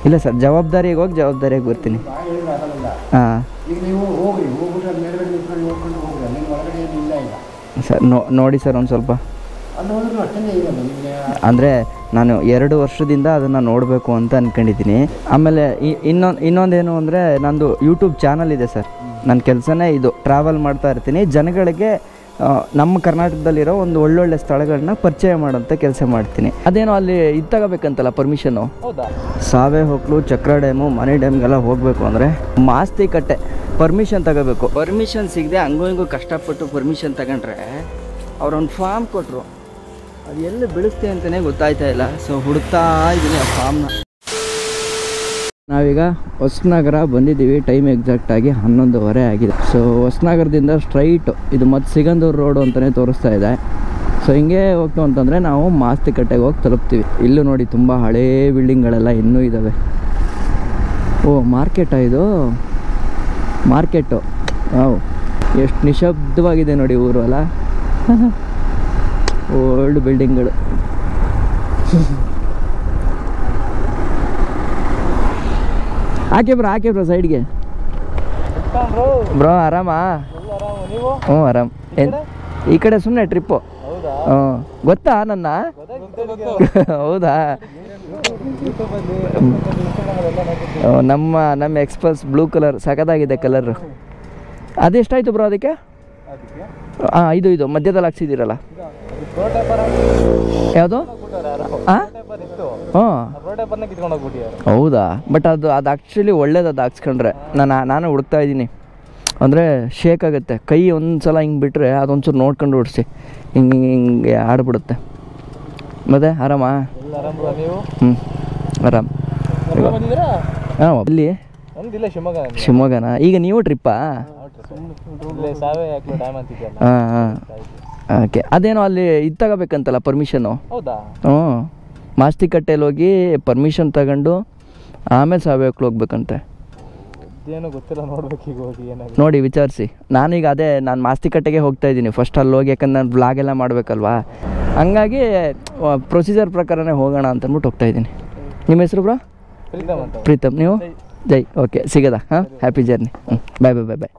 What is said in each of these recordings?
ಇಲ್ಲ ಸರ್ ಜವಾಬ್ದಾರಿಗೆ ಹೋಗಿ ಜವಾಬ್ದಾರಿಯಾಗಿ ಬರ್ತೀನಿ ಹಾಂ ಈಗ ನೀವು ಹೋಗ್ರಿ ಹೋಗ್ಬಿಟ್ಟು ಅಲ್ಲಿ ಮೇಲ್ಗಡೆ ನಿಂತ್ಕೊಂಡು ನೋಡ್ಕೊಂಡು ಹೋಗ್ರಿ ಅಲ್ಲಿ ಒಳಗಡೆ ಏನು ಇಲ್ಲ ಈಗ ಸರ್ ನೋ ನೋಡಿ ಸರ್ ಒಂದು ಸ್ವಲ್ಪ ಅಲ್ಲಿ ಹೋದ್ರೂ ಅಷ್ಟೇ ಇರೋದು ನಿಮಗೆ ಅಂದರೆ ನಾನು ಎರಡು ವರ್ಷದಿಂದ ಅದನ್ನು ನೋಡಬೇಕು ಅಂತ ಅಂದ್ಕೊಂಡಿದ್ದೀನಿ ಆಮೇಲೆ ಇನ್ನೊಂದು ಇನ್ನೊಂದೇನು ಅಂದರೆ ನಂದು ಯೂಟ್ಯೂಬ್ ಚಾನಲ್ ಇದೆ ಸರ್ ನನ್ನ ಕೆಲಸನೇ ಇದು ಟ್ರಾವೆಲ್ ಮಾಡ್ತಾ ಇರ್ತೀನಿ ಜನಗಳಿಗೆ ಆ, ನಮ್ಮ ಕರ್ನಾಟಕದಲ್ಲಿರೋ ಒಂದು ಒಳ್ಳೊಳ್ಳೆ ಸ್ಥಳಗಳನ್ನ ಪರಿಚಯ ಮಾಡೋಂಥ ಕೆಲಸ ಮಾಡ್ತೀನಿ ಅದೇನೋ ಅಲ್ಲಿ ಇದು ತಗೋಬೇಕಂತಲ್ಲ ಪರ್ಮಿಷನ್ನು ಹೌದಾ ಸಾವೆ ಹೊಕ್ಲು ಚಕ್ರ ಡ್ಯಾಮು ಮನೆ ಡ್ಯಾಮ್ಗೆಲ್ಲ ಹೋಗಬೇಕು ಅಂದರೆ ಮಾಸ್ತಿ ಕಟ್ಟೆ ಪರ್ಮಿಷನ್ ತಗೋಬೇಕು ಪರ್ಮಿಷನ್ ಸಿಗದೆ ಹಂಗೂ ಹಿಂಗೂ ಕಷ್ಟಪಟ್ಟು ಪರ್ಮಿಷನ್ ತಗೊಂಡ್ರೆ ಅವ್ರೊಂದು ಫಾರ್ಮ್ ಕೊಟ್ಟರು ಅದು ಎಲ್ಲಿ ಬೆಳೆಸ್ತೆ ಅಂತಲೇ ಗೊತ್ತಾಯ್ತಾ ಇಲ್ಲ ಸೊ ಹುಡುಕ್ತಾ ಇದ್ದೀನಿ ಆ ಫಾರ್ಮ್ನ ನಾವೀಗ ಹೊಸನಗರ ಬಂದಿದ್ದೀವಿ ಟೈಮ್ ಎಕ್ಸಾಕ್ಟಾಗಿ ಹನ್ನೊಂದುವರೆ ಆಗಿದೆ ಸೊ ಹೊಸನಗರದಿಂದ ಸ್ಟ್ರೈಟ್ ಇದು ಮತ್ತು ಸಿಗಂದೂರು ರೋಡು ಅಂತಲೇ ತೋರಿಸ್ತಾ ಇದೆ ಸೊ ಹಿಂಗೆ ಹೋಗ್ತು ಅಂತಂದರೆ ನಾವು ಮಾಸ್ತಿ ಕಟ್ಟೆಗೆ ಹೋಗಿ ತಲುಪ್ತೀವಿ ಇಲ್ಲೂ ನೋಡಿ ತುಂಬ ಹಳೇ ಬಿಲ್ಡಿಂಗ್ಗಳೆಲ್ಲ ಇನ್ನೂ ಇದ್ದಾವೆ ಓ ಮಾರ್ಕೆಟಾ ಇದು ಮಾರ್ಕೆಟು ವಾವ್ ಎಷ್ಟು ನಿಶಬ್ದವಾಗಿದೆ ನೋಡಿ ಊರು ಅಲ್ಲ ಓಲ್ಡ್ ಬಿಲ್ಡಿಂಗ್ಗಳು ಹಾಕಿ ಬ್ರೋ ಹಾಕಿ ಬ್ರೋ ಸೈಡ್ಗೆ ಬ್ರೋ ಬ್ರೋ ಆರಾಮಾ ಆರಾಮ ನೀವು ಹ್ಞೂ ಆರಾಮ್ ಏನ್ ಈ ಕಡೆ ಸುಮ್ಮನೆ ಟ್ರಿಪ್ಪು ಹೌದಾ ಹ್ಞೂ ಗೊತ್ತಾ ನನ್ನ ಹೌದಾ ಹ್ಞೂ, ನಮ್ಮ ನಮ್ಮ ಎಕ್ಸ್ಪಲ್ಸ್ ಬ್ಲೂ ಕಲರ್ ಸಖತ್ತಾಗಿದೆ ಕಲರು ಅದೆಷ್ಟಾಯ್ತು ಬ್ರೋ ಅದಕ್ಕೆ ಅದಕ್ಕೆ ಹಾಂ ಇದು ಇದು ಮಧ್ಯದಲ್ಲಿ ಹಾಕ್ಸಿದ್ದೀರಲ್ಲ ಪ್ರೋಟೈಪರ್ ಯಾವುದು ಹಾಂ ಇತ್ತು ಹ್ಞೂ ಪ್ರೋಟೈಪರ್ನ ಕಿತ್ಕೊಂಡು ಹೋಗ್ಬಿಟ್ಟಿದ್ದಾರೆ ಹೌದಾ ಬಟ್ ಅದು ಅದು ಆ್ಯಕ್ಚುಲಿ ಒಳ್ಳೇದು ಅದು ಹಾಕ್ಸ್ಕೊಂಡ್ರೆ ನಾನು ನಾನು ಹುಡುಕ್ತಾ ಇದ್ದೀನಿ ಅಂದರೆ ಶೇಕ್ ಆಗುತ್ತೆ ಕೈ ಒಂದು ಸಲ ಹಿಂಗೆ ಬಿಟ್ಟರೆ ಅದೊಂಚೂರು ನೋಡ್ಕೊಂಡು ಓಡಿಸಿ ಹಿಂಗೆ ಹಿಂಗೆ ಹಿಂಗೆ ಆಡ್ಬಿಡುತ್ತೆ ಮತ್ತೆ ಆರಾಮಾ ಎಲ್ಲ ಆರಾಮ್ ಬ್ರೋ ನೀವು ಹ್ಞೂ ಆರಾಮ್ ಕರ್ಕೊಂಡ್ ಬಂದಿದ್ದೀರಾ ಹಾಂ ಇಲ್ಲಿ ನಮ್ದಿಲ್ಲ ಶಿವಮೊಗ್ಗ ನಮ್ದು. ಶಿವಮೊಗ್ಗನ ಈಗ ನೀವು ಟ್ರಿಪ್ಪಾ ಇಲ್ಲೇ ಸಾವೇ ಹಾಕ್ಲು ಡ್ಯಾಮ್ ಅಂತಿದ್ಯಲ್ಲ ಹಾಂ ಹಾಂ ಓಕೆ ಅದೇನೋ ಅಲ್ಲಿ ಇದು ತಗೋಬೇಕಂತಲ್ಲ ಪರ್ಮಿಷನ್ನು ಹೌದಾ ಹ್ಞೂ ಮಾಸ್ತಿ ಕಟ್ಟೆಯಲ್ಲಿ ಹೋಗಿ ಪರ್ಮಿಷನ್ ತಗೊಂಡು ಆಮೇಲೆ ಸಾವಯವಕ್ಕೆ ಹೋಗ್ಬೇಕಂತೆ ಇದೇನು ಗೊತ್ತಿಲ್ಲ ನೋಡ್ಬೇಕು ಈಗ ಹೋಗಿ ಏನಾಗುತ್ತೆ ನೋಡಿ ವಿಚಾರಿಸಿ ನಾನೀಗ ಅದೇ ನಾನು ಮಾಸ್ತಿಕಟ್ಟೆಗೆ ಹೋಗ್ತಾ ಇದ್ದೀನಿ ಫಸ್ಟ್ ಅಲ್ಲಿ ಹೋಗಿ ಯಾಕಂದ್ರೆ ನಾನು ಬ್ಲಾಗ್ ಎಲ್ಲ ಮಾಡಬೇಕಲ್ವಾ ಹಂಗಾಗಿ ಪ್ರೊಸೀಜರ್ ಪ್ರಕಾರನೇ ಹೋಗೋಣ ಅಂತ ಅಂದ್ಬಿಟ್ಟು ಹೋಗ್ತಾ ಇದ್ದೀನಿ ನಿಮ್ಮ ಹೆಸರು ಬ್ರೋ ಪ್ರೀತಮ್ ಅಂತ ಪ್ರೀತಮ್ ನೀವು ಜೈ ಓಕೆ ಸಿಗದಾ ಹಾಂ ಹ್ಯಾಪಿ ಜರ್ನಿ ಹ್ಞೂ bye bye bye bye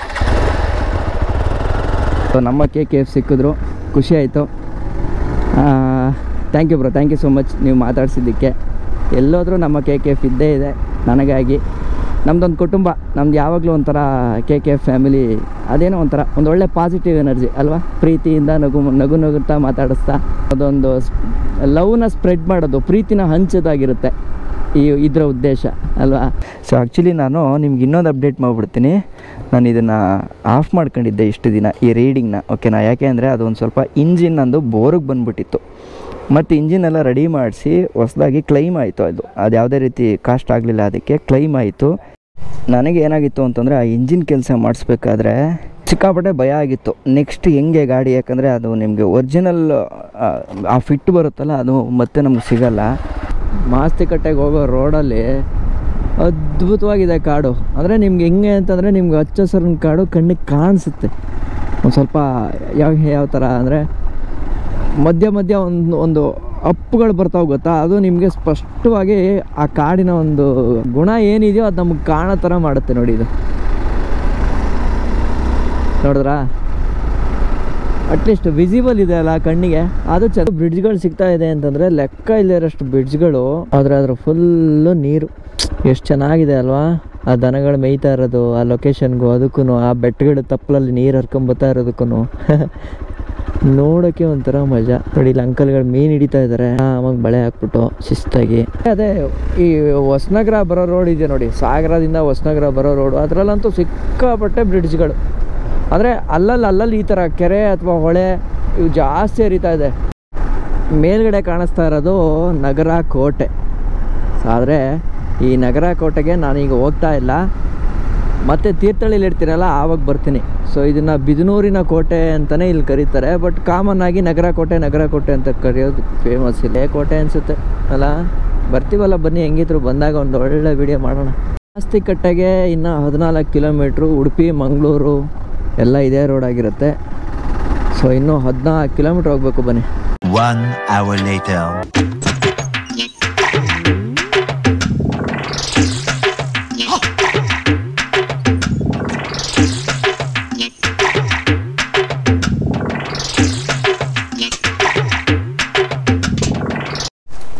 so ನಮ್ಮ ಕೆ ಕೆ ಎಫ್ ಸಿಕ್ಕಿದ್ರು ಖುಷಿ ಆಯಿತು thank you bro thank you so much ನೀವು ಮಾತಾಡ್ಸಿದ್ದಕ್ಕೆ ಎಲ್ಲೋದ್ರೂ ನಮ್ಮ ಕೆ ಕೆ ಎಫ್ ಇದ್ದೇ ಇದೆ ನನಗಾಗಿ ನಮ್ಮದೊಂದು ಕುಟುಂಬ ನಮ್ದು ಯಾವಾಗಲೂ ಒಂಥರ ಕೆ ಕೆ ಎಫ್ ಫ್ಯಾಮಿಲಿ ಅದೇನೋ ಒಂಥರ ಒಂದು ಒಳ್ಳೆ ಪಾಸಿಟಿವ್ ಎನರ್ಜಿ ಅಲ್ವಾ ಪ್ರೀತಿಯಿಂದ ನಗು ನಗು ನಗುತ್ತಾ ಮಾತಾಡಿಸ್ತಾ ಅದೊಂದು ಲವ್ನ ಸ್ಪ್ರೆಡ್ ಮಾಡೋದು ಪ್ರೀತಿನ ಹಂಚೋದಾಗಿರುತ್ತೆ ಈ ಇದರ ಉದ್ದೇಶ ಅಲ್ವಾ ಸೊ ಆ್ಯಕ್ಚುಲಿ ನಾನು ನಿಮ್ಗೆ ಇನ್ನೊಂದು ಅಪ್ಡೇಟ್ ಮಾಡಿಬಿಡ್ತೀನಿ ನಾನು ಇದನ್ನು ಆಫ್ ಮಾಡ್ಕೊಂಡಿದ್ದೆ ಇಷ್ಟು ದಿನ ಈ ರೀಡಿಂಗ್ನ ಓಕೆನಾ ಯಾಕೆ ಅಂದರೆ ಅದೊಂದು ಸ್ವಲ್ಪ ಇಂಜಿನ್ ನಂದು ಬೋರಿಗೆ ಬಂದುಬಿಟ್ಟಿತ್ತು ಮತ್ತು ಇಂಜಿನ್ ಎಲ್ಲ ರೆಡಿ ಮಾಡಿಸಿ ಹೊಸದಾಗಿ ಕ್ಲೈಮ್ ಆಯಿತು ಅದು ಅದು ಯಾವುದೇ ರೀತಿ ಕಾಸ್ಟ್ ಆಗಲಿಲ್ಲ ಅದಕ್ಕೆ ಕ್ಲೈಮ್ ಆಯಿತು ನನಗೆ ಏನಾಗಿತ್ತು ಅಂತಂದರೆ ಆ ಇಂಜಿನ್ ಕೆಲಸ ಮಾಡಿಸ್ಬೇಕಾದ್ರೆ ಸಿಕ್ಕಾಪಟ್ಟೆ ಭಯ ಆಗಿತ್ತು ನೆಕ್ಸ್ಟ್ ಹೆಂಗೆ ಗಾಡಿ ಯಾಕಂದರೆ ಅದು ನಿಮಗೆ ಒರಿಜಿನಲ್ ಆ ಫಿಟ್ ಬರುತ್ತಲ್ಲ ಅದು ಮತ್ತೆ ನಮ್ಗೆ ಸಿಗಲ್ಲ ಮಾಸ್ತಿಕಟ್ಟೆಗೆ ಹೋಗೋ ರೋಡಲ್ಲಿ ಅದ್ಭುತವಾಗಿದೆ ಕಾಡು ಅಂದರೆ ನಿಮ್ಗೆ ಹೆಂಗೆ ಅಂತಂದರೆ ನಿಮ್ಗೆ ಹಚ್ಚ ಹಸಿರಿನ ಕಾಡು ಕಣ್ಣಿಗೆ ಕಾಣಿಸುತ್ತೆ ಒಂದು ಸ್ವಲ್ಪ ಯಾವ ಯಾವ ಥರ ಅಂದರೆ ಮಧ್ಯ ಮಧ್ಯ ಒಂದು ಒಂದು ಅಪ್ಪುಗಳು ಬರ್ತಾವೆ ಗೊತ್ತಾ ಅದು ನಿಮಗೆ ಸ್ಪಷ್ಟವಾಗಿ ಆ ಕಾಡಿನ ಒಂದು ಗುಣ ಏನಿದೆಯೋ ಅದು ನಮಗೆ ಕಾಣೋ ಥರ ಮಾಡುತ್ತೆ ನೋಡಿ ಇದು ನೋಡಿದ್ರಾ ಅಟ್ಲೀಸ್ಟ್ ವಿಸಿಬಲ್ ಇದೆ ಅಲ್ಲ ಕಣ್ಣಿಗೆ ಅದು ಚೆನ್ನ ಬ್ರಿಡ್ಜ್ಗಳು ಸಿಗ್ತಾ ಇದೆ ಅಂತಂದರೆ ಲೆಕ್ಕ ಇಲ್ಲರಷ್ಟು ಬ್ರಿಡ್ಜ್ಗಳು ಆದರೆ ಅದ್ರ ಫುಲ್ಲು ನೀರು ಎಷ್ಟು ಚೆನ್ನಾಗಿದೆ ಅಲ್ವಾ ಆ ದನಗಳು ಮೇಯ್ತಾ ಇರೋದು ಆ ಲೊಕೇಶನ್ಗೂ ಅದಕ್ಕೂ ಆ ಬೆಟ್ಟಗಳ ತಪ್ಪಲಲ್ಲಿ ನೀರು ಹರ್ಕೊಂಬತ್ತಾ ಇರೋದಕ್ಕೂ ನೋಡೋಕ್ಕೆ ಒಂಥರ ಮಜಾ ನೋಡಿ ಇಲ್ಲಿ ಅಂಕಲ್ಗಳು ಮೀನು ಹಿಡಿತಾ ಇದ್ದಾರೆ ಆಮಾಗ ಬಳೆ ಹಾಕ್ಬಿಟ್ಟು ಶಿಸ್ತಾಗಿ ಅದೇ ಈ ಹೊಸನಗರ ಬರೋ ರೋಡ್ ಇದೆ ನೋಡಿ ಸಾಗರದಿಂದ ಹೊಸನಗರ ಬರೋ ರೋಡು ಅದರಲ್ಲಂತೂ ಸಿಕ್ಕಾಪಟ್ಟೆ ಬ್ರಿಡ್ಜ್ಗಳು ಅಂದರೆ ಅಲ್ಲಲ್ಲಿ ಅಲ್ಲಲ್ಲಿ ಈ ಥರ ಕೆರೆ ಅಥವಾ ಹೊಳೆ ಇವು ಜಾಸ್ತಿ ಹರಿತಾ ಇದೆ ಮೇಲ್ಗಡೆ ಕಾಣಿಸ್ತಾ ಇರೋದು ನಗರ ಕೋಟೆ ಆದರೆ ಈ ನಗರ ಕೋಟೆಗೆ ನಾನೀಗ ಹೋಗ್ತಾ ಇಲ್ಲ ಮತ್ತೆ ತೀರ್ಥಹಳ್ಳಿಲಿ ಇರ್ತೀರಲ್ಲ ಆವಾಗ ಬರ್ತೀನಿ ಸೊ ಇದನ್ನು ಬಿದನೂರಿನ ಕೋಟೆ ಅಂತಲೇ ಇಲ್ಲಿ ಕರೀತಾರೆ ಬಟ್ ಕಾಮನ್ ಆಗಿ ನಗರ ಕೋಟೆ ನಗರ ಕೋಟೆ ಅಂತ ಕರೆಯೋದು ಫೇಮಸ್ ಇಲ್ಲೇ ಕೋಟೆ ಅನಿಸುತ್ತೆ ಅಲ್ಲ ಬರ್ತೀವಲ್ಲ ಬನ್ನಿ ಹೆಂಗಿದ್ರು ಬಂದಾಗ ಒಂದು ಒಳ್ಳೆ ವಿಡಿಯೋ ಮಾಡೋಣ ಜಾಸ್ತಿ ಕಟ್ಟೆಗೆ ಇನ್ನು ಹದಿನಾಲ್ಕು ಕಿಲೋಮೀಟ್ರು ಉಡುಪಿ ಮಂಗಳೂರು ಎಲ್ಲ ಇದೇ ರೋಡ್ ಆಗಿರುತ್ತೆ ಸೊ ಇನ್ನೂ ಹದಿನಾಲ್ಕು ಕಿಲೋಮೀಟ್ರ್ ಹೋಗ್ಬೇಕು ಬನ್ನಿ One hour later.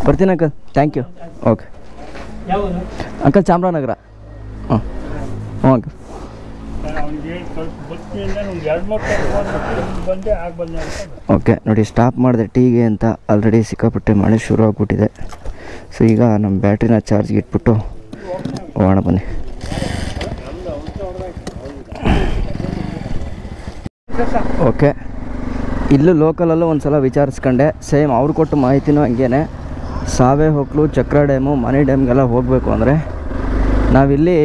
ಬರ್ತೀನಿ uncle thank you okay uncle Chamarajanagar ಹಾಂ ಹ್ಞೂ ಅಂಕಲ್ ಅವನಿಗೆ ಸ್ವಲ್ಪ ಬುತ್ತಿಯಿಂದ ಒಂದು ಎರಡು ಮೂರು ಬಂದೆ ಆಗ ಬಂದೆ ಅಂತ ಓಕೆ ನೋಡಿ ಸ್ಟಾಪ್ ಮಾಡಿದೆ ಟೀಗೆ ಅಂತ ಆಲ್ರೆಡಿ ಸಿಕ್ಕಾಪಟ್ಟೆ ಮಳೆ ಶುರು ಆಗಿಬಿಟ್ಟಿದೆ ಸೊ ಈಗ ನಮ್ಮ ಬ್ಯಾಟ್ರಿನ ಚಾರ್ಜ್ಗೆ ಇಟ್ಬಿಟ್ಟು ಹೋಗೋಣ ಬನ್ನಿ ಓಕೆ ಇಲ್ಲೂ ಲೋಕಲಲ್ಲೂ ಒಂದು ಸಲ ವಿಚಾರಿಸ್ಕೊಂಡೆ ಸೇಮ್ ಅವ್ರು ಕೊಟ್ಟ ಮಾಹಿತಿನೂ ಹಂಗೇನೆ ಸಾವೆ ಹೊಕ್ಲು ಚಕ್ರ ಡ್ಯಾಮು ಮನೆ ಡ್ಯಾಮ್ಗೆಲ್ಲ ಹೋಗಬೇಕು ಅಂದರೆ ನಾವಿಲ್ಲಿ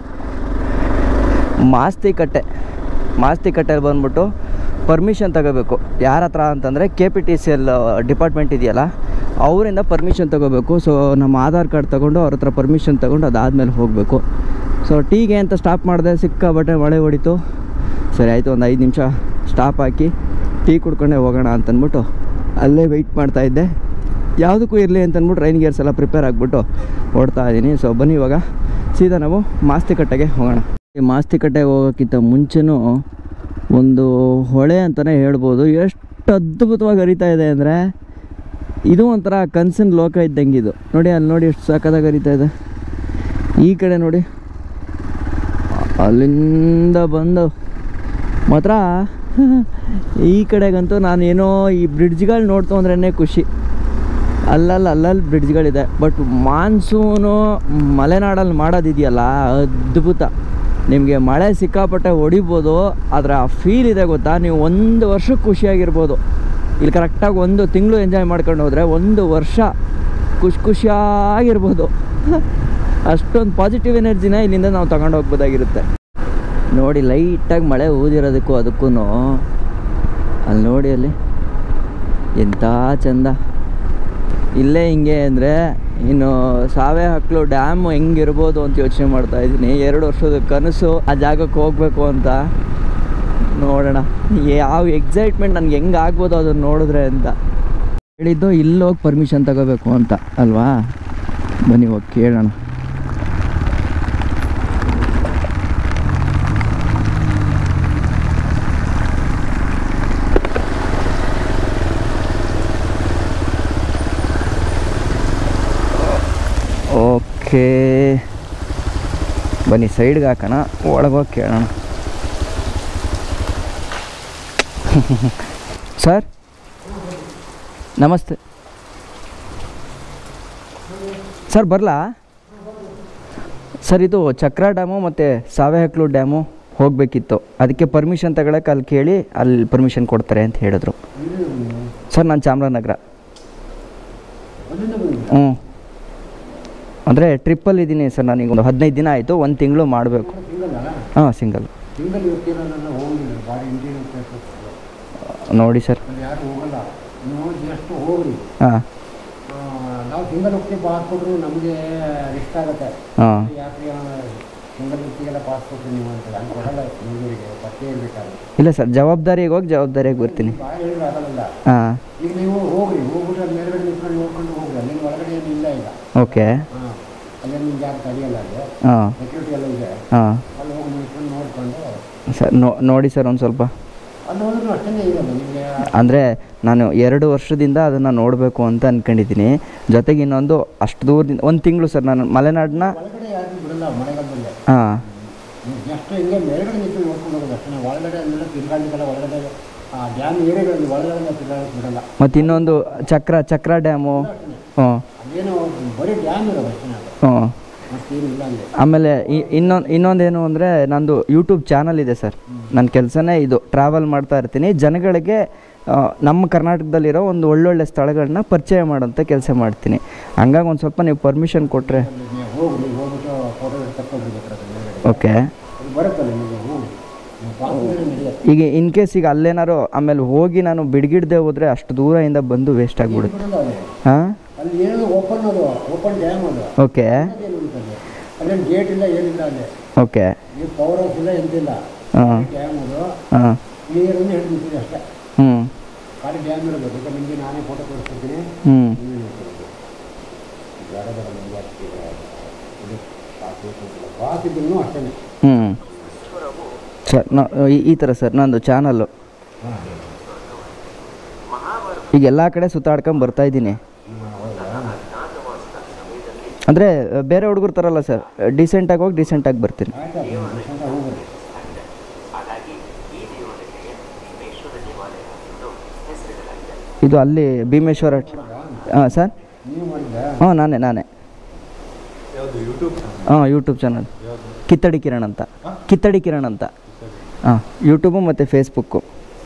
ಮಾಸ್ತಿ ಕಟ್ಟೆ ಮಾಸ್ತಿ ಕಟ್ಟೆಯಲ್ಲಿ ಬಂದ್ಬಿಟ್ಟು ಪರ್ಮಿಷನ್ ತಗೋಬೇಕು ಯಾರ ಹತ್ರ ಅಂತಂದರೆ K P T C L department ಇದೆಯಲ್ಲ ಅವರಿಂದ ಪರ್ಮಿಷನ್ ತಗೋಬೇಕು ಸೊ ನಮ್ಮ ಆಧಾರ್ ಕಾರ್ಡ್ ತೊಗೊಂಡು ಅವ್ರ ಹತ್ರ ಪರ್ಮಿಷನ್ ತೊಗೊಂಡು ಅದಾದಮೇಲೆ ಹೋಗಬೇಕು ಸೊ ಟೀಗೆ ಅಂತ ಸ್ಟಾಪ್ ಮಾಡಿದೆ ಸಿಕ್ಕಾಬಟ್ಟೆ ಮಳೆ ಹೊಡಿತು ಸರಿ ಆಯಿತು ಒಂದು ಐದು ನಿಮಿಷ ಸ್ಟಾಪ್ ಹಾಕಿ ಟೀ ಕುಡ್ಕೊಂಡೆ ಹೋಗೋಣ ಅಂತಂದ್ಬಿಟ್ಟು ಅಲ್ಲೇ ವೆಯ್ಟ್ ಮಾಡ್ತಾಯಿದ್ದೆ ಯಾವುದಕ್ಕೂ ಇರಲಿ ಅಂತಂದ್ಬಿಟ್ಟು ರೈನ್ ಗೇರ್ಸ್ ಎಲ್ಲ ಪ್ರಿಪೇರ್ ಆಗಿಬಿಟ್ಟು ಓಡ್ತಾ ಇದ್ದೀನಿ ಸೊ ಬನ್ನಿ ಇವಾಗ ಸೀದಾ ನಾವು ಮಾಸ್ತಿಕಟ್ಟೆಗೆ ಹೋಗೋಣ ಈ ಮಾಸ್ತಿಕಟ್ಟೆಗೆ ಹೋಗೋಕ್ಕಿಂತ ಮುಂಚೆನೂ ಒಂದು ಹೊಳೆ ಅಂತಲೇ ಹೇಳ್ಬೋದು ಎಷ್ಟು ಅದ್ಭುತವಾಗಿ ಹರಿತಾ ಇದೆ ಅಂದರೆ ಇದು ಒಂಥರ ಕನ್ಸಿನ ಲೋಕ ಇದ್ದಂಗೆ ಇದು ನೋಡಿ ಅಲ್ಲಿ ನೋಡಿ ಎಷ್ಟು ಸಕ್ಕದಾಗಿ ಹರಿತಾ ಇದೆ ಈ ಕಡೆ ನೋಡಿ ಅಲ್ಲಿಂದ ಬಂದು ಮಾತ್ರ ಈ ಕಡೆಗಂತೂ ನಾನು ಏನೋ ಈ ಬ್ರಿಡ್ಜ್ಗಳು ನೋಡ್ತು ಅಂದ್ರೇ ಖುಷಿ ಅಲ್ಲಲ್ಲಿ ಅಲ್ಲಲ್ಲಿ ಬ್ರಿಡ್ಜ್ಗಳಿದೆ ಬಟ್ ಮಾನ್ಸೂನು ಮಲೆನಾಡಲ್ಲಿ ಮಾಡೋದಿದೆಯಲ್ಲ ಅದ್ಭುತ ನಿಮಗೆ ಮಳೆ ಸಿಕ್ಕಾಪಟ್ಟೆ ಹೊಡಿಬೋದು ಆದರೆ ಆ ಫೀಲ್ ಇದೆ ಗೊತ್ತಾ ನೀವು ಒಂದು ವರ್ಷಕ್ಕೆ ಖುಷಿಯಾಗಿರ್ಬೋದು ಇಲ್ಲಿ ಕರೆಕ್ಟಾಗಿ ಒಂದು ತಿಂಗಳು ಎಂಜಾಯ್ ಮಾಡ್ಕೊಂಡು ಹೋದರೆ ಒಂದು ವರ್ಷ ಖುಷಿ ಖುಷಿಯಾಗಿರ್ಬೋದು ಅಷ್ಟೊಂದು ಪಾಸಿಟಿವ್ ಎನರ್ಜಿನ ಇಲ್ಲಿಂದ ನಾವು ತಗೊಂಡು ಹೋಗ್ಬೋದಾಗಿರುತ್ತೆ ನೋಡಿ ಲೈಟಾಗಿ ಮಳೆ ಊದಿರೋದಕ್ಕೂ ಅದಕ್ಕೂ ಅಲ್ಲಿ ನೋಡಿ ಅಲ್ಲಿ ಎಂಥ ಚಂದ ಇಲ್ಲೇ ಹಿಂಗೆ ಅಂದರೆ ಇನ್ನು ಸಾವೆ ಹಕ್ಲು ಡ್ಯಾಮ್ ಹೆಂಗಿರ್ಬೋದು ಅಂತ ಯೋಚನೆ ಮಾಡ್ತಾ ಇದ್ದೀನಿ ಎರಡು ವರ್ಷದ ಕನಸು ಆ ಜಾಗಕ್ಕೆ ಹೋಗಬೇಕು ಅಂತ ನೋಡೋಣ ಯಾವ ಎಕ್ಸೈಟ್ಮೆಂಟ್ ನನಗೆ ಹೆಂಗೆ ಆಗ್ಬೋದು ಅದನ್ನು ನೋಡಿದ್ರೆ ಅಂತ ಹೇಳಿದ್ದು ಇಲ್ಲಿ ಹೋಗಿ ಪರ್ಮಿಷನ್ ತಗೋಬೇಕು ಅಂತ ಅಲ್ವಾ ಬನ್ನಿ ಹೋಗಿ ಕೇಳೋಣ ಓಕೆ ಬನ್ನಿ ಸೈಡ್ಗೆ ಹಾಕೋಣ ಒಳಗೋಗಿ ಕೇಳೋಣ ಸರ್ ನಮಸ್ತೆ ಸರ್ ಬರಲಾ ಸರ್ ಇದು ಚಕ್ರ ಡ್ಯಾಮು ಮತ್ತು ಸಾವೆಹಕ್ಲು ಡ್ಯಾಮು ಹೋಗಬೇಕಿತ್ತು ಅದಕ್ಕೆ ಪರ್ಮಿಷನ್ ತಗೊಳಕ್ಕೆ ಅಲ್ಲಿ ಕೇಳಿ ಅಲ್ಲಿ ಪರ್ಮಿಷನ್ ಕೊಡ್ತಾರೆ ಅಂತ ಹೇಳಿದ್ರು ಸರ್ ನಾನು ಚಾಮರಾಜನಗರ ಹ್ಞೂ ಅಂದರೆ ಟ್ರಿಪ್ಪಲ್ಲಿ ಇದ್ದೀನಿ ಸರ್ ನನಗೆ ಒಂದು ಹದಿನೈದು ದಿನ ಆಯಿತು ಒಂದು ತಿಂಗಳು ಮಾಡಬೇಕು ಹಾಂ ಸಿಂಗಲ್ ಸಿಂಗಲ್ ಇರ್ತೀರ ನಾನು ಹೋಗಿಲ್ಲ ಭಾರಿ ಇಂಟೀರಿಯರ್ ಪ್ಲೇಸಸ್ ನೋಡಿ ಸರ್ ಅಲ್ಲಿ ಯಾರು ಹೋಗಲ್ಲ ನೀವು ಜಸ್ಟ್ ಹೋಗ್ರಿ ಹಾಂ ಆ, ನಾವು ಸಿಂಗಲ್ ಹೋಗ್ತೀವಿ ಪಾಸ್ ಕೊಟ್ಟರು ನಮಗೆ ರಿಸ್ಕ್ ಆಗುತ್ತೆ ಹಾಂ ಯಾಕೆ ಸಿಂಗಲ್ ಹೋಗ್ತೀಗೆಲ್ಲ ಪಾಸ್ ಕೊಟ್ಟರು ನೀವು ಅಂತ ಹಂಗೆ ಕೊಡಲ್ಲ ನಿಮಗೆ ಪತ್ತೆ ಇರಬೇಕಾದ್ರೆ ಇಲ್ಲ ಸರ್ ಜವಾಬ್ದಾರಿಗೆ ಹೋಗಿ ಜವಾಬ್ದಾರಿಯಾಗಿ ಬರ್ತೀನಿ ಭಾಳ ಹೇಳಿದ್ರೆ ಆಗಲ್ಲ ಹಾಂ ಈಗ ನೀವು ಹೋಗ್ರಿ ಹೋಗ್ಬಿಟ್ಟು ಅಲ್ಲಿ ಮೇಲ್ಗಡೆ ನಿಂತ್ಕೊಂಡು ನೋಡ್ಕೊಂಡು ಹೋಗ್ರಿ ಅಲ್ಲಿ ಒಳಗಡೆ ಏನು ಇಲ್ಲ ಈಗ ಓಕೆ ಹಾಂ ಅಲ್ಲೇ ನಿಮ್ಗೆ ಯಾರು ತಡೆಯಲ್ಲ ಅಲ್ಲಿ ಹಾಂ ಸೆಕ್ಯೂರಿಟಿ ಎಲ್ಲ ಇದೆ ಹಾಂ ಅಲ್ಲಿ ಹೋಗಿ ನಿಂತ್ಕೊಂಡು ನೋಡ್ಕೊಂಡು ಸರ್ ನೋ ನೋಡಿ ಸರ್ ಒಂದು ಸ್ವಲ್ಪ ಅಲ್ಲಿ ಹೋದ್ರೂ ಅಷ್ಟೇ ಇರೋದು ನಿಮಗೆ ಅಂದರೆ ನಾನು ಎರಡು ವರ್ಷದಿಂದ ಅದನ್ನು ನೋಡಬೇಕು ಅಂತ ಅಂದ್ಕೊಂಡಿದ್ದೀನಿ ಜೊತೆಗೆ ಇನ್ನೊಂದು ಅಷ್ಟು ದೂರದಿಂದ ಒಂದು ತಿಂಗಳು ಸರ್ ನಾನು ಮಲೆನಾಡನ್ನ ಒಳಗಡೆ ಯಾರು ಬಿಡಲ್ಲ ಮಳೆಗಾಲದಲ್ಲಿ ಹಾಂ ನೀವು ಜಸ್ಟ್ ಹಿಂಗೆ ಮೇಲ್ಗಡೆ ನಿಂತು ನೋಡ್ಕೊಂಡು ಹೋಗೋದು ಅಷ್ಟೇ ಒಳಗಡೆ ಅಲ್ಲೆಲ್ಲ ತಿರ್ಗಾಡ್ಲಿಕ್ಕೆಲ್ಲ ಒಳಗಡೆ ಆ ಡ್ಯಾಮ್ ಏರಿಯಾಗಳಲ್ಲಿ ಒಳಗಡೆ ತಿರ್ಗಾಡಕ್ಕೆ ಬಿಡಲ್ಲ ಮತ್ತು ಇನ್ನೊಂದು ಚಕ್ರ ಚಕ್ರ ಡ್ಯಾಮು ಹ್ಞೂ ಅದೇನೋ ಬರೀ ಡ್ಯಾಮ್ ಇರೋದು ಅಷ್ಟೇ ಅದು ಹ್ಞೂ ಮತ್ತೇನು ಇಲ್ಲ ಅಲ್ಲಿ ಆಮೇಲೆ ಇನ್ನೊಂದು ಇನ್ನೊಂದೇನು ಅಂದರೆ ನಂದು ಯೂಟ್ಯೂಬ್ ಚಾನಲ್ ಇದೆ ಸರ್ ನನ್ನ ಕೆಲಸನೇ ಇದು ಟ್ರಾವೆಲ್ ಮಾಡ್ತಾ ಇರ್ತೀನಿ ಜನಗಳಿಗೆ ಆ, ನಮ್ಮ ಕರ್ನಾಟಕದಲ್ಲಿರೋ ಒಂದು ಒಳ್ಳೊಳ್ಳೆ ಸ್ಥಳಗಳನ್ನ ಪರಿಚಯ ಮಾಡೋಂಥ ಕೆಲಸ ಮಾಡ್ತೀನಿ ಹಂಗಾಗಿ ಒಂದು ಸ್ವಲ್ಪ ನೀವು ಪರ್ಮಿಷನ್ ಕೊಟ್ಟರೆ ಅಲ್ಲಿ ನೀವು ಹೋಗ್ರಿ ಹೋಗ್ಬಿಟ್ಟು ಫೋಟೋ ತಕ್ಕೊಬಿಡ್ಬೇಕು ಅದ್ರ ಮೇಲ್ಗಡೆ ಓಕೆ ಅದು ಬರುತ್ತಲ್ಲ ನಿಮಗೆ ಹೋಗಿ ನೀವು ಪಾಸ್ ಮೇಲೆ ನಡೆಯುತ್ತೆ ಈಗ ಇನ್ ಕೇಸ್ ಈಗ ಅಲ್ಲೇನಾರು ಆಮೇಲೆ ಹೋಗಿ ನಾನು ಬಿಡ್ಗಿಡ್ದೆ ಹೋದರೆ ಅಷ್ಟು ದೂರದಿಂದ ಬಂದು ವೇಸ್ಟ್ ಆಗಿಬಿಡುತ್ತೆ ಬಿಡಲ್ಲ ಅಲ್ಲಿ ಹಾಂ ಅಲ್ಲಿ ಏನು ಓಪನ್ ಅದು ಓಪನ್ ಡ್ಯಾಮ್ ಅದು ಓಕೆ ಏನು ಉಂಟಲ್ಲಿ ಅಲ್ಲೇನು ಗೇಟ್ ಇಲ್ಲ ಏನಿಲ್ಲ ಅಲ್ಲಿ ಓಕೆ ನೀವು ಪವರ್ ಹೌಸ್ ಇಲ್ಲ ಎಂತಿಲ್ಲ ಹಾಂ ಡ್ಯಾಮ್ ಅದು ಹಾಂ ನೀರನ್ನು ಹಿಡಿದು ನಿಂತಿದೆ ಅಷ್ಟೇ ಹ್ಞೂ ಖಾಲಿ ಡ್ಯಾಮ್ ಇರೋದು ಈಗ ನಿಮಗೆ ನಾನೇ ಫೋಟೋ ತೋರಿಸ್ಕೊಡ್ತೀನಿ ಹ್ಞೂ ನೀವೇ ನೋಡ್ಕೊಳ್ಬೇಕು. ಬೇಡ ಬೇಡ ನಿಮ್ಗೆ ಯಾಕೆ ಇದು ಪಾಸ್ ಬೇಕಂತಿಲ್ಲ. ಪಾಸ್ ಇದ್ರೂ ಅಷ್ಟೇ ಹ್ಞೂ ಸರ್ ನಾ ಈ- ಈ ಥರ ಸರ್ ನಂದು ಚಾನಲ್ಲು ಈಗ ಎಲ್ಲ ಕಡೆ ಸುತ್ತಾಡ್ಕೊಂಡು ಬರ್ತಾ ಇದ್ದೀನಿ ಅಂದರೆ ಬೇರೆ ಹುಡುಗರು ತರಲ್ಲ ಸರ್ ಡಿಸೆಂಟಾಗಿ ಹೋಗಿ ಡಿಸೆಂಟಾಗಿ ಬರ್ತೀನಿ ಆಯ್ತು ಅಂತ ಹೋಗ್ಬರ್ರಿ ಇದು ಅಲ್ಲಿ ಭೀಮೇಶ್ವರ ಹಾಂ ಸರ್ ನೀವು ಮಾಡಿದ್ದೆ ಹಾಂ ನಾನೇ ನಾನೇ ಹಾಂ ಯೂಟ್ಯೂಬ್ ಚಾನಲ್ ಕಿತ್ತಡಿ ಕಿರಣ್ ಅಂತ ಕಿತ್ತಡಿ ಕಿರಣ್ ಅಂತ ಹಾಂ ಯೂಟ್ಯೂಬು ಮತ್ತು ಫೇಸ್ಬುಕ್ಕು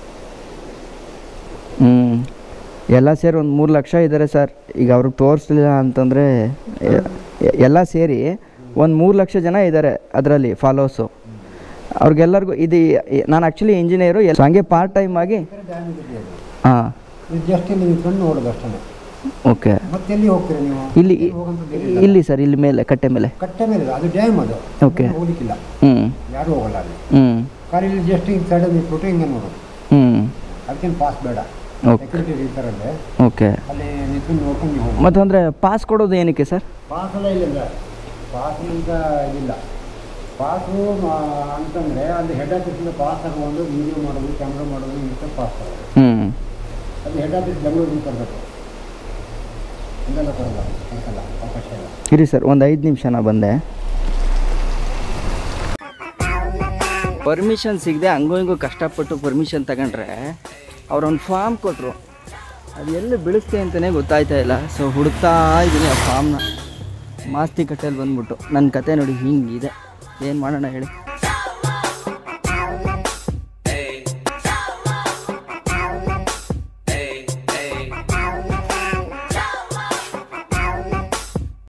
ಹ್ಞೂ ಎಲ್ಲ ಸೇರಿ ಒಂದು ಮೂರು ಲಕ್ಷ ಇದ್ದಾರೆ ಸರ್ ಈಗ ಅವ್ರಿಗೆ ತೋರಿಸ್ಲಿಲ್ಲ ಅಂತಂದರೆ ಎಲ್ಲ ಸೇರಿ ಒಂದು ಮೂರು ಲಕ್ಷ ಜನ ಇದ್ದಾರೆ ಅದರಲ್ಲಿ ಫಾಲೋವರ್ಸು ಅವ್ರಿಗೆಲ್ಲರಿಗೂ ಇದು ನಾನು ಆ್ಯಕ್ಚುಲಿ ಇಂಜಿನಿಯರು ಎಲ್ಲ ಹಂಗೆ ಪಾರ್ಟ್ ಟೈಮ್ ಆಗಿ ಡ್ಯಾಮ್ ಇದೆ ಅದು. ಹಾಂ ಇದು ಜಸ್ಟ್ ಇಲ್ಲಿ ನಿಂತ್ಕೊಂಡು ನೋಡೋದು ಅಷ್ಟೇ ಓಕೆ ಮತ್ತೆ ಎಲ್ಲಿ ಹೋಗ್ತೀರಾ ನೀವು ಇಲ್ಲಿ ಹೋಗಂತದ್ದು ಏನಿಲ್ಲ. ಇಲ್ಲಿ ಸರ್ ಇಲ್ಲಿ ಮೇಲೆ ಕಟ್ಟೆ ಮೇಲೆ ಕಟ್ಟೆ ಮೇಲೆ ಇದೆ. ಅದು ಡ್ಯಾಮ್ ಅದು Okay. ಹೋಗ್ಲಿಕ್ಕಿಲ್ಲ ಹ್ಞೂ ಯಾರು ಹೋಗಲ್ಲ ಅಲ್ಲಿ ಹ್ಞೂ ಖಾಲಿ ಇಲ್ಲಿ ಜಸ್ಟ್ ಹಿಂಗೆ ಸೈಡಲ್ಲಿ ನಿಂತ್ಬಿಟ್ಟು ಹಿಂಗೆ ನೋಡೋದು ಹ್ಞೂ ಅದಕ್ಕೇನು ಪಾಸ್ ಬೇಡ ಓಕೆ ಸೆಕ್ಯೂರಿಟಿ ಇರ್ತಾರಲ್ಲೇ ಓಕೆ ಅಲ್ಲಿ ನಿಂತ್ಕೊಂಡು ನೋಡ್ಕೊಂಡು ನೀವು ಹೋಗಿ ಮತ್ತು ಅಂದರೆ ಪಾಸ್ ಕೊಡೋದು ಏನಕ್ಕೆ ಸರ್ ಪಾಸ್ ಎಲ್ಲ ಇಲ್ಲ ಪಾಸ್ ಅಂತ ಇದಿಲ್ಲ ಪಾಸು ಅಂತಂದರೆ ಅಲ್ಲಿ ಹೆಡ್ ಆಫೀಸಿಂದ ಪಾಸ್ ತಗೊಂಡು ವಿಡಿಯೋ ಮಾಡೋದು ಕ್ಯಾಮ್ರಾ ಮಾಡೋದು ಇಂಥ ಪಾಸ್ ತಗೋದು ಹ್ಞೂ ಅಲ್ಲಿ ಹೆಡ್ ಆಫೀಸ್ ಬೆಂಗಳೂರಿಗೆ ತರಬೇಕು ಹಂಗೆಲ್ಲ ಕೊಡಲ್ಲ ಅದಕ್ಕೆಲ್ಲ ಅವಕಾಶ ಇಲ್ಲ ಇರಿ ಸರ್ ಒಂದು ಐದು ನಿಮಿಷ ನಾ ಬಂದೆ ಪರ್ಮಿಷನ್ ಸಿಗದೆ ಹಂಗೂ ಹಿಂಗೂ ಕಷ್ಟಪಟ್ಟು ಪರ್ಮಿಷನ್ ತಗೊಂಡ್ರೆ ಅವ್ರೊಂದು ಫಾರ್ಮ್ ಕೊಟ್ಟರು ಅದು ಎಲ್ಲಿ ಬೆಳೆಸ್ತೆ ಅಂತಲೇ ಗೊತ್ತಾಯ್ತಾ ಇಲ್ಲ ಸೊ ಹುಡುಕ್ತಾ ಇದ್ದೀನಿ ಆ ಫಾರ್ಮ್ನ ಮಾಸ್ತಿ ಕಟ್ಟೆಯಲ್ಲಿ ಬಂದ್ಬಿಟ್ಟು ನನ್ನ ಕತೆ ನೋಡಿ ಹಿಂಗಿದೆ ಏನು ಮಾಡೋಣ ಹೇಳಿ